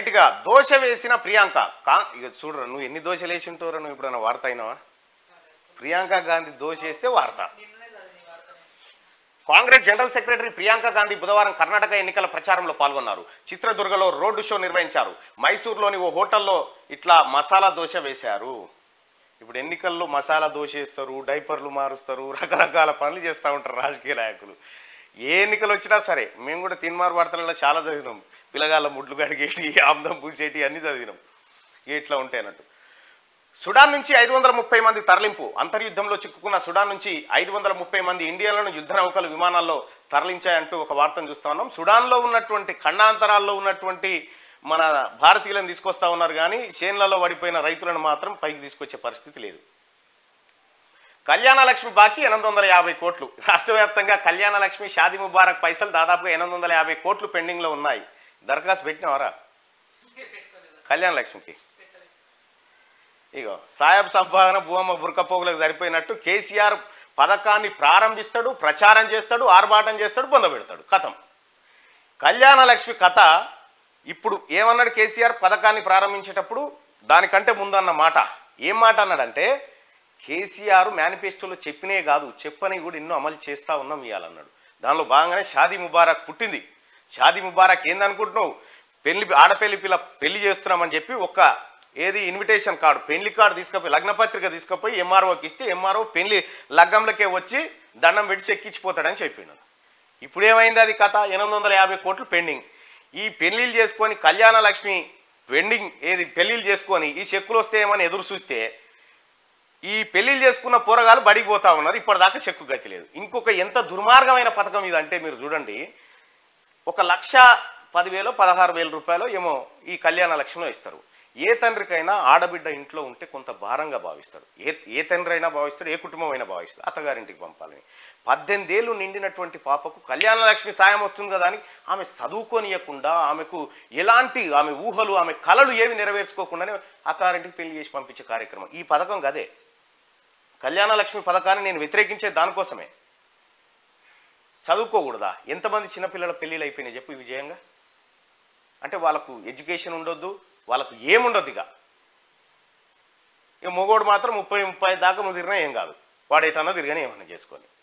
రైట్గా దోశ వేసిన ప్రియాంక కా ఇక చూడరా నువ్వు ఎన్ని దోశలు వేసి ఉంటావురా నువ్వు ఎప్పుడైనా వార్త అయినావా ప్రియాంక గాంధీ దోశ వేస్తే వార్త నిన్ననే చదివిన ఈ వార్తని కాంగ్రెస్ జనరల్ సెక్రటరీ ప్రియాంక గాంధీ బుధవారం కర్ణాటక ఎన్నికల ప్రచారంలో పాల్గొన్నారు చిత్రదుర్గలో రోడ్డు షో నిర్వహించారు మైసూరులోని ఓ హోటల్లో ఇట్లా మసాలా దోశ వేశారు ఇప్పుడు ఎన్నికల్లో మసాలా దోశ వేస్తారు డైపర్లు మారుస్తారు రకరకాల పనులు చేస్తూ ఉంటారు రాజకీయ నాయకులు ఏ ఎన్నికలు వచ్చినా సరే మేము కూడా తిన్మార్ వార్తలలో చాలా చదివినాం పిల్లగాళ్ళ ముడ్లు కడిగేటి ఆమ్దం పూసేటి అన్నీ చదివినాం ఇట్లా ఉంటాయి అన్నట్టు సుడాన్ నుంచి ఐదు వందల ముప్పై మంది తరలింపు అంతర్యుద్ధంలో చిక్కుకున్న సుడాన్ నుంచి ఐదు వందల ముప్పై మంది ఇండియన్లను యుద్ధ నౌకలు విమానాల్లో తరలించాయంటూ ఒక వార్తను చూస్తా ఉన్నాం సుడాన్లో ఉన్నటువంటి ఖండాంతరాల్లో ఉన్నటువంటి మన భారతీయులను తీసుకొస్తా ఉన్నారు కానీ చేన్లలో పడిపోయిన రైతులను మాత్రం పైకి తీసుకొచ్చే పరిస్థితి లేదు కళ్యాణ లక్ష్మి బాకీ ఎనిమిది వందల యాభై కోట్లు రాష్ట్ర వ్యాప్తంగా కళ్యాణ లక్ష్మి షాది ముబారక్ పైసలు దాదాపుగా ఎనిమిది వందల యాభై కోట్లు పెండింగ్లో ఉన్నాయి దరఖాస్తు పెట్టినవారా పెట్టుకోలేదు కళ్యాణ లక్ష్మికి పెట్టలేదు ఇగో సాయబ్ సంపాదన భూమమ్మ బురకపోగులకు సరిపోయినట్టు కేసీఆర్ పథకాన్ని ప్రారంభిస్తాడు ప్రచారం చేస్తాడు ఆర్భాటం చేస్తాడు పొందబెడతాడు కథం కళ్యాణ లక్ష్మి కథ ఇప్పుడు ఏమన్నాడు కేసీఆర్ పథకాన్ని ప్రారంభించేటప్పుడు దానికంటే ముందన్న మాట ఏం మాట అన్నాడంటే కేసీఆర్ మేనిఫెస్టోలో చెప్పినే కాదు చెప్పని కూడా ఎన్నో అమలు చేస్తా ఉన్నాం ఇవ్వాలన్నాడు దానిలో భాగంగానే షాదీ ముబారక్ పుట్టింది షాదీ ముబారక్ ఏందనుకుంటున్నావు పెళ్లి ఆడపెళ్లి పిల్ల పెళ్లి చేస్తున్నామని చెప్పి ఒక ఏది ఇన్విటేషన్ కార్డు పెళ్లి కార్డు తీసుకుపోయి లగ్నపత్రిక తీసుకుపోయి ఎంఆర్ఓకి ఇస్తే ఎంఆర్ఓ పెళ్లి లగ్గంలకే వచ్చి దండం పెట్టి చెక్కించిపోతాడని చెప్పినాడు ఇప్పుడు ఏమైంది అది కథ ఎనిమిది వందల యాభై కోట్లు పెండింగ్ ఈ పెళ్లిళ్ళు చేసుకొని కళ్యాణ లక్ష్మి పెండింగ్ ఏది పెళ్లిళ్ళు చేసుకొని ఈ చెక్కులు వస్తేమని ఎదురు చూస్తే ఈ పెళ్లిళ్ళు చేసుకున్న పోరగాలు బడికి పోతా ఉన్నారు ఇప్పటిదాకా చెక్కు గతి లేదు ఇంకొక ఎంత దుర్మార్గమైన పథకం ఇది అంటే మీరు చూడండి ఒక లక్ష పదివేలు పదహారు వేల రూపాయలు ఏమో ఈ కళ్యాణ లక్ష్మిలో ఇస్తారు ఏ తండ్రికైనా ఆడబిడ్డ ఇంట్లో ఉంటే కొంత భారంగా భావిస్తాడు ఏ ఏ తండ్రి అయినా భావిస్తాడు ఏ కుటుంబం అయినా భావిస్తాడు అత్తగారింటికి పంపాలని పద్దెనిమిది ఏళ్ళు నిండినటువంటి పాపకు కళ్యాణ లక్ష్మి సాయం వస్తుంది కదా అని ఆమె చదువుకోనియకుండా ఆమెకు ఎలాంటి ఆమె ఊహలు ఆమె కళలు ఏవి నెరవేర్చుకోకుండానే అత్తారింటికి పెళ్లి చేసి పంపించే కార్యక్రమం ఈ పథకం గదే కళ్యాణ లక్ష్మి పథకాన్ని నేను వ్యతిరేకించే దానికోసమే చదువుకోకూడదా ఎంతమంది చిన్నపిల్లల పెళ్ళిళ్ళు అయిపోయినాయి చెప్పు ఈ విజయంగా అంటే వాళ్ళకు ఎడ్యుకేషన్ ఉండొద్దు వాళ్ళకు ఏముండొద్దు ఇక ఇక మొగోడు మాత్రం ముప్పై ముప్పై దాకా ముదిరినా ఏం కాదు వాడు ఎటన్నా తిరగని ఏమన్నా చేసుకోవాలి